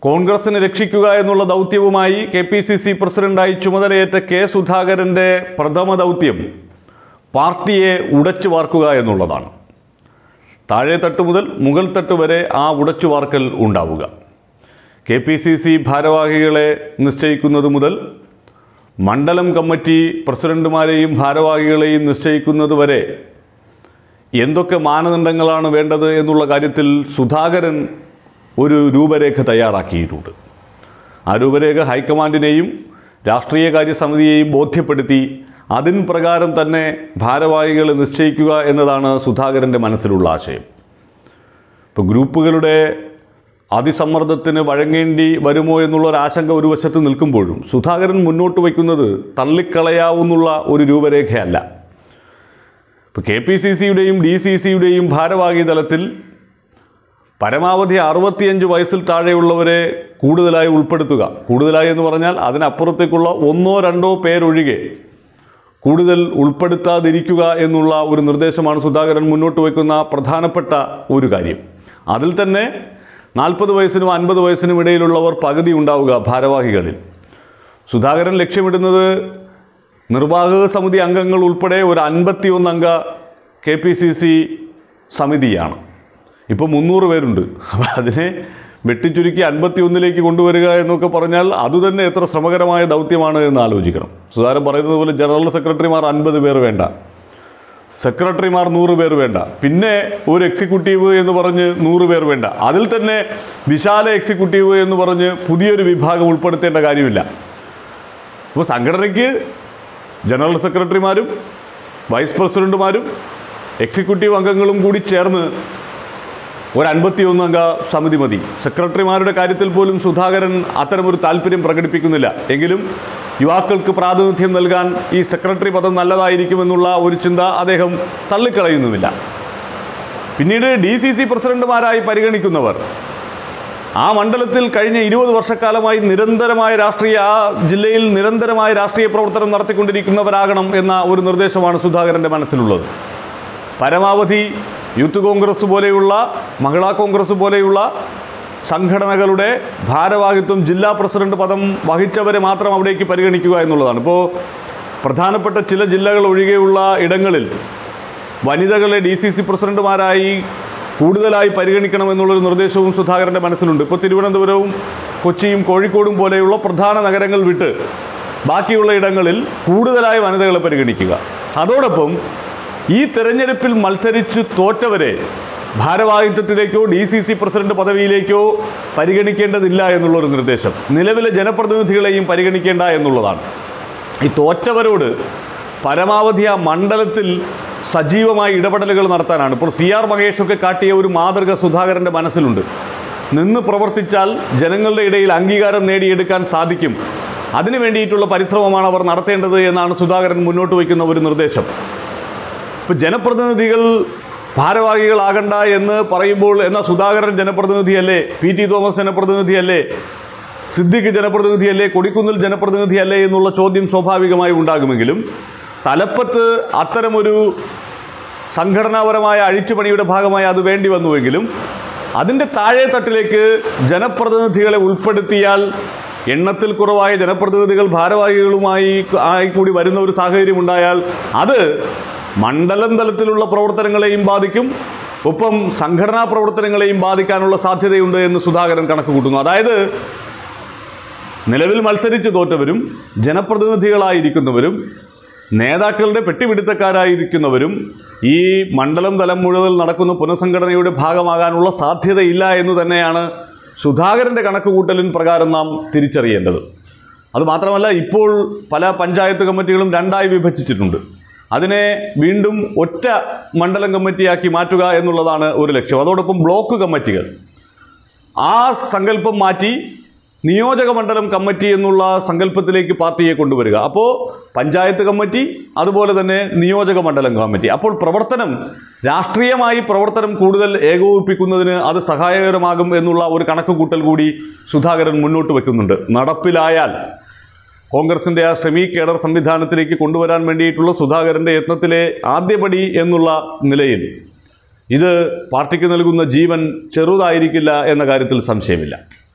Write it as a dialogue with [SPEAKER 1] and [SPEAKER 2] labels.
[SPEAKER 1] കോൺഗ്രസിനെ രക്ഷിക്കുക എന്നുള്ള ദൗത്യവുമായി കെ പി സി സി പ്രസിഡന്റായി ചുമതലയേറ്റ കെ സുധാകരൻ്റെ പ്രഥമ ദൗത്യം പാർട്ടിയെ ഉടച്ചു വാർക്കുക എന്നുള്ളതാണ് താഴെ തട്ട് മുതൽ മുകൾ തട്ട് വരെ ആ ഉടച്ചു വാർക്കൽ ഉണ്ടാവുക കെ പി സി സി ഭാരവാഹികളെ നിശ്ചയിക്കുന്നത് മുതൽ മണ്ഡലം കമ്മിറ്റി പ്രസിഡന്റുമാരെയും ഭാരവാഹികളെയും നിശ്ചയിക്കുന്നത് വരെ എന്തൊക്കെ മാനദണ്ഡങ്ങളാണ് വേണ്ടത് എന്നുള്ള കാര്യത്തിൽ സുധാകരൻ ഒരു രൂപരേഖ തയ്യാറാക്കിയിട്ടുണ്ട് ആ രൂപരേഖ ഹൈക്കമാൻഡിനെയും രാഷ്ട്രീയകാര്യ സമിതിയെയും ബോധ്യപ്പെടുത്തി അതിൻ പ്രകാരം തന്നെ ഭാരവാഹികളെ നിശ്ചയിക്കുക എന്നതാണ് സുധാകരൻ്റെ മനസ്സിലുള്ള ആശയം ഇപ്പോൾ ഗ്രൂപ്പുകളുടെ അതിസമ്മർദ്ദത്തിന് വഴങ്ങേണ്ടി വരുമോ എന്നുള്ള ഒരു ആശങ്ക ഒരു വശത്ത് നിൽക്കുമ്പോഴും സുധാകരൻ മുന്നോട്ട് വയ്ക്കുന്നത് തള്ളിക്കളയാവുന്നുള്ള ഒരു രൂപരേഖയല്ല ഇപ്പോൾ കെ പി സി സിയുടെയും ഡി സി സിയുടെയും ഭാരവാഹി തലത്തിൽ പരമാവധി അറുപത്തിയഞ്ച് വയസ്സിൽ താഴെയുള്ളവരെ കൂടുതലായി ഉൾപ്പെടുത്തുക കൂടുതലായി എന്ന് പറഞ്ഞാൽ അതിനപ്പുറത്തേക്കുള്ള ഒന്നോ രണ്ടോ പേരൊഴികെ കൂടുതൽ ഉൾപ്പെടുത്താതിരിക്കുക എന്നുള്ള ഒരു നിർദ്ദേശമാണ് സുധാകരൻ മുന്നോട്ട് വയ്ക്കുന്ന പ്രധാനപ്പെട്ട ഒരു കാര്യം അതിൽ തന്നെ നാൽപ്പത് വയസ്സിനും അൻപത് വയസ്സിനും ഇടയിലുള്ളവർ പകുതി ഉണ്ടാവുക ഭാരവാഹികളിൽ സുധാകരൻ ലക്ഷ്യമിടുന്നത് നിർവാഹക സമിതി അംഗങ്ങൾ ഉൾപ്പെടെ ഒരു അൻപത്തിയൊന്ന് അംഗ കെ പി സി സി സമിതിയാണ് ഇപ്പോൾ മുന്നൂറ് പേരുണ്ട് അപ്പോൾ അതിനെ വെട്ടിച്ചുരുക്കി അൻപത്തിയൊന്നിലേക്ക് കൊണ്ടുവരിക എന്നൊക്കെ പറഞ്ഞാൽ അതുതന്നെ എത്ര ശ്രമകരമായ ദൗത്യമാണ് എന്ന് ആലോചിക്കണം സുധാകരൻ പറയുന്നത് പോലെ ജനറൽ സെക്രട്ടറിമാർ അൻപത് പേർ വേണ്ട സെക്രട്ടറിമാർ നൂറ് പേർ വേണ്ട പിന്നെ ഒരു എക്സിക്യൂട്ടീവ് എന്ന് പറഞ്ഞ് നൂറ് പേർ വേണ്ട അതിൽ തന്നെ വിശാല എക്സിക്യൂട്ടീവ് എന്ന് പറഞ്ഞ് പുതിയൊരു വിഭാഗം ഉൾപ്പെടുത്തേണ്ട കാര്യമില്ല അപ്പോൾ സംഘടനയ്ക്ക് ജനറൽ സെക്രട്ടറിമാരും വൈസ് പ്രസിഡന്റുമാരും എക്സിക്യൂട്ടീവ് അംഗങ്ങളും കൂടി ചേർന്ന് ഒരു അൻപത്തിയൊന്ന് അംഗ സമിതി മതി സെക്രട്ടറിമാരുടെ കാര്യത്തിൽ പോലും സുധാകരൻ അത്തരമൊരു താല്പര്യം പ്രകടിപ്പിക്കുന്നില്ല എങ്കിലും യുവാക്കൾക്ക് പ്രാതിനിധ്യം നൽകാൻ ഈ സെക്രട്ടറി പദം നല്ലതായിരിക്കുമെന്നുള്ള ഒരു ചിന്ത അദ്ദേഹം തള്ളിക്കളയുന്നുമില്ല പിന്നീട് ഡി സി സി പ്രസിഡന്റുമാരായി പരിഗണിക്കുന്നവർ ആ മണ്ഡലത്തിൽ കഴിഞ്ഞ ഇരുപത് വർഷക്കാലമായി നിരന്തരമായ രാഷ്ട്രീയ ആ ജില്ലയിൽ നിരന്തരമായ രാഷ്ട്രീയ പ്രവർത്തനം നടത്തിക്കൊണ്ടിരിക്കുന്നവരാകണം എന്ന ഒരു നിർദ്ദേശമാണ് സുധാകരൻ്റെ മനസ്സിലുള്ളത് പരമാവധി യൂത്ത് കോൺഗ്രസ് പോലെയുള്ള മഹിളാ കോൺഗ്രസ് പോലെയുള്ള സംഘടനകളുടെ ഭാരവാഹിത്വം ജില്ലാ പ്രസിഡന്റ് പദം വഹിച്ചവരെ മാത്രം അവിടേക്ക് പരിഗണിക്കുക എന്നുള്ളതാണ് ഇപ്പോൾ പ്രധാനപ്പെട്ട ചില ജില്ലകൾ ഒഴികെയുള്ള ഇടങ്ങളിൽ വനിതകളെ ഡി സി സി പ്രസിഡന്റുമാരായി കൂടുതലായി പരിഗണിക്കണം എന്നുള്ളൊരു നിർദ്ദേശവും സുധാകരൻ്റെ മനസ്സിലുണ്ട് ഇപ്പോൾ തിരുവനന്തപുരവും കൊച്ചിയും കോഴിക്കോടും പോലെയുള്ള പ്രധാന നഗരങ്ങൾ വിട്ട് ബാക്കിയുള്ള ഇടങ്ങളിൽ കൂടുതലായി വനിതകളെ പരിഗണിക്കുക അതോടൊപ്പം ഈ തെരഞ്ഞെടുപ്പിൽ മത്സരിച്ച് തോറ്റവരെ ഭാരവാഹിത്വത്തിലേക്കോ ഡി സി സി പ്രസിഡന്റ് പദവിയിലേക്കോ പരിഗണിക്കേണ്ടതില്ല എന്നുള്ളൊരു നിർദ്ദേശം നിലവിലെ ജനപ്രതിനിധികളെയും പരിഗണിക്കേണ്ട എന്നുള്ളതാണ് ഈ തോറ്റവരോട് പരമാവധി ആ മണ്ഡലത്തിൽ സജീവമായ ഇടപെടലുകൾ നടത്താനാണ് ഇപ്പോൾ സി ആർ മഹേഷൊക്കെ കാട്ടിയ ഒരു മാതൃക സുധാകരൻ്റെ മനസ്സിലുണ്ട് നിന്ന് പ്രവർത്തിച്ചാൽ ജനങ്ങളുടെ ഇടയിൽ അംഗീകാരം നേടിയെടുക്കാൻ സാധിക്കും അതിനു വേണ്ടിയിട്ടുള്ള പരിശ്രമമാണ് അവർ നടത്തേണ്ടത് എന്നാണ് സുധാകരൻ മുന്നോട്ട് വയ്ക്കുന്ന ഒരു നിർദ്ദേശം ഇപ്പോൾ ജനപ്രതിനിധികൾ ഭാരവാഹികളാകണ്ട എന്ന് പറയുമ്പോൾ എന്നാൽ സുധാകരൻ ജനപ്രതിനിധിയല്ലേ പി ടി തോമസ് ജനപ്രതിനിധിയല്ലേ സിദ്ദിഖ് ജനപ്രതിനിധിയല്ലേ കൊടിക്കുന്നിൽ ജനപ്രതിനിധിയല്ലേ എന്നുള്ള ചോദ്യം സ്വാഭാവികമായി ഉണ്ടാകുമെങ്കിലും തലപ്പത്ത് അത്തരമൊരു സംഘടനാപരമായ അഴിച്ചുപണിയുടെ ഭാഗമായി അത് വേണ്ടി വന്നുവെങ്കിലും അതിൻ്റെ താഴെ തട്ടിലേക്ക് ജനപ്രതിനിധികളെ ഉൾപ്പെടുത്തിയാൽ എണ്ണത്തിൽ കുറവായ ജനപ്രതിനിധികൾ ഭാരവാഹികളുമായി ആയി കൂടി വരുന്ന ഒരു സാഹചര്യം ഉണ്ടായാൽ അത് മണ്ഡലം തലത്തിലുള്ള പ്രവർത്തനങ്ങളെയും ബാധിക്കും ഒപ്പം സംഘടനാ പ്രവർത്തനങ്ങളെയും ബാധിക്കാനുള്ള സാധ്യതയുണ്ട് എന്ന് സുധാകരൻ കണക്ക് കൂട്ടുന്നു അതായത് നിലവിൽ മത്സരിച്ച് തോറ്റവരും ജനപ്രതിനിധികളായിരിക്കുന്നവരും നേതാക്കളുടെ പെട്ടിപിടുത്തക്കാരായിരിക്കുന്നവരും ഈ മണ്ഡലം തലം മുഴുവൻ നടക്കുന്ന പുനഃസംഘടനയുടെ ഭാഗമാകാനുള്ള സാധ്യതയില്ല എന്ന് തന്നെയാണ് സുധാകരൻ്റെ കണക്കുകൂട്ടലിൻ പ്രകാരം നാം തിരിച്ചറിയേണ്ടത് അതുമാത്രമല്ല ഇപ്പോൾ പല പഞ്ചായത്ത് കമ്മിറ്റികളും രണ്ടായി വിഭജിച്ചിട്ടുണ്ട് അതിനെ വീണ്ടും ഒറ്റ മണ്ഡലം കമ്മിറ്റിയാക്കി മാറ്റുക എന്നുള്ളതാണ് ഒരു ലക്ഷ്യം അതോടൊപ്പം ബ്ലോക്ക് കമ്മിറ്റികൾ ആ സങ്കല്പം മാറ്റി നിയോജക മണ്ഡലം കമ്മിറ്റി എന്നുള്ള സങ്കല്പത്തിലേക്ക് പാർട്ടിയെ കൊണ്ടുവരിക അപ്പോൾ പഞ്ചായത്ത് കമ്മിറ്റി അതുപോലെ തന്നെ നിയോജക മണ്ഡലം കമ്മിറ്റി അപ്പോൾ പ്രവർത്തനം രാഷ്ട്രീയമായി പ്രവർത്തനം കൂടുതൽ ഏകോപിപ്പിക്കുന്നതിന് അത് സഹായകരമാകും എന്നുള്ള ഒരു കണക്കുകൂട്ടൽ കൂടി സുധാകരൻ മുന്നോട്ട് വയ്ക്കുന്നുണ്ട് നടപ്പിലായാൽ കോൺഗ്രസിന്റെ ആ സെമി കേഡർ സംവിധാനത്തിലേക്ക് കൊണ്ടുവരാൻ വേണ്ടിയിട്ടുള്ള സുധാകരന്റെ യത്നത്തിലെ ആദ്യപടി എന്നുള്ള നിലയിൽ ഇത് പാർട്ടിക്ക് നൽകുന്ന ജീവൻ ചെറുതായിരിക്കില്ല എന്ന കാര്യത്തിൽ സംശയമില്ല